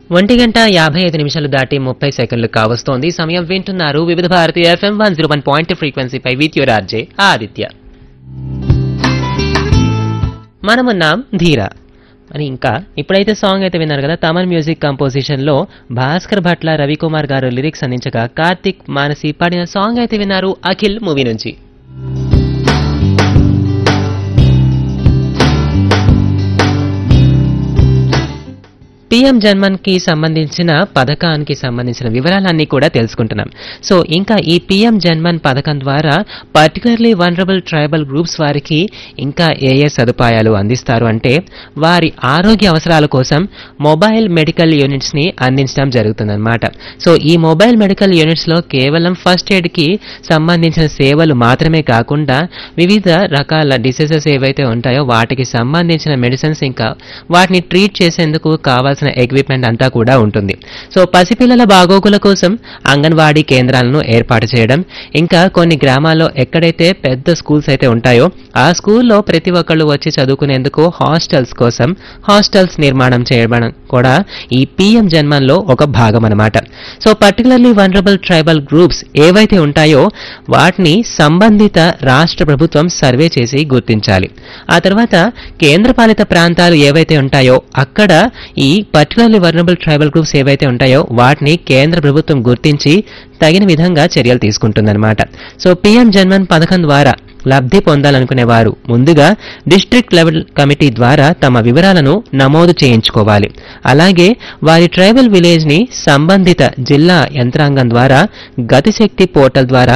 ఒంటి గంట యాభై ఐదు నిమిషాలు దాటి ముప్పై సెకండ్లు కావస్తోంది సమయం వింటున్నారు Vividh Bharati FM one zero one point ఫ్రీక్వెన్సీపై విత్ యువర్ ఆర్జే ఆదిత్య మనమున్నాం ధీర అని ఇంకా ఇప్పుడైతే సాంగ్ అయితే విన్నారు కదా తమన్ మ్యూజిక్ కంపోజిషన్ లో భాస్కర్ భట్ల రవికుమార్ గారు లిరిక్స్ అందించగా కార్తిక్ మానసి పాడిన సాంగ్ అయితే విన్నారు అఖిల్ మూవీ నుంచి పిఎం జన్మన్ కి సంబంధించిన పథకానికి సంబంధించిన వివరాలన్నీ కూడా తెలుసుకుంటున్నాం సో ఇంకా ఈ పిఎం జన్మన్ పథకం ద్వారా పర్టికులర్లీ వనరబుల్ ట్రైబల్ గ్రూప్స్ వారికి ఇంకా ఏ ఏ సదుపాయాలు అందిస్తారు అంటే వారి ఆరోగ్య అవసరాల కోసం మొబైల్ మెడికల్ యూనిట్స్ ని అందించడం జరుగుతుందన్నమాట సో ఈ మొబైల్ మెడికల్ యూనిట్స్ లో కేవలం ఫస్ట్ ఎయిడ్ కి సంబంధించిన సేవలు మాత్రమే కాకుండా వివిధ రకాల డిసీజెస్ ఏవైతే ఉంటాయో వాటికి సంబంధించిన మెడిసిన్స్ ఇంకా వాటిని ట్రీట్ చేసేందుకు కావాల్సిన ఎక్విప్మెంట్ అంతా కూడా ఉంటుంది సో పసిపిల్లల బాగోగుల కోసం అంగన్వాడీ కేంద్రాలను ఏర్పాటు చేయడం ఇంకా కొన్ని గ్రామాల్లో ఎక్కడైతే పెద్ద స్కూల్స్ అయితే ఉంటాయో ఆ స్కూల్లో ప్రతి ఒక్కళ్ళు వచ్చి చదువుకునేందుకు హాస్టల్స్ కోసం హాస్టల్స్ నిర్మాణం చేయడం కూడా ఈ పిఎం జన్మంలో ఒక భాగం అన్నమాట so particularly vulnerable tribal groups ఏవైతే ఉంటాయో వాటిని సంబంధిత రాష్ట్ర ప్రభుత్వం సర్వే చేసి గుర్తించాలి ఆ తర్వాత కేంద్రపాలిత ప్రాంతాలు ఏవైతే ఉంటాయో అక్కడ ఈ పర్టికులర్లీ వనరబుల్ ట్రైబల్ గ్రూప్స్ ఏవైతే ఉంటాయో వాటిని కేంద్ర ప్రభుత్వం గుర్తించి తగిన విధంగా చర్యలు తీసుకుంటుందన్నమాట సో పిఎం జన్మన్ పథకం ద్వారా లబ్ధి పొందాలనుకునే వారు ముందుగా డిస్ట్రిక్ట్ లెవెల్ కమిటీ ద్వారా తమ వివరాలను నమోదు చేయించుకోవాలి అలాగే వారి ట్రైబల్ విలేజ్ ని సంబంధిత జిల్లా యంత్రాంగం ద్వారా గతిశక్తి పోర్టల్ ద్వారా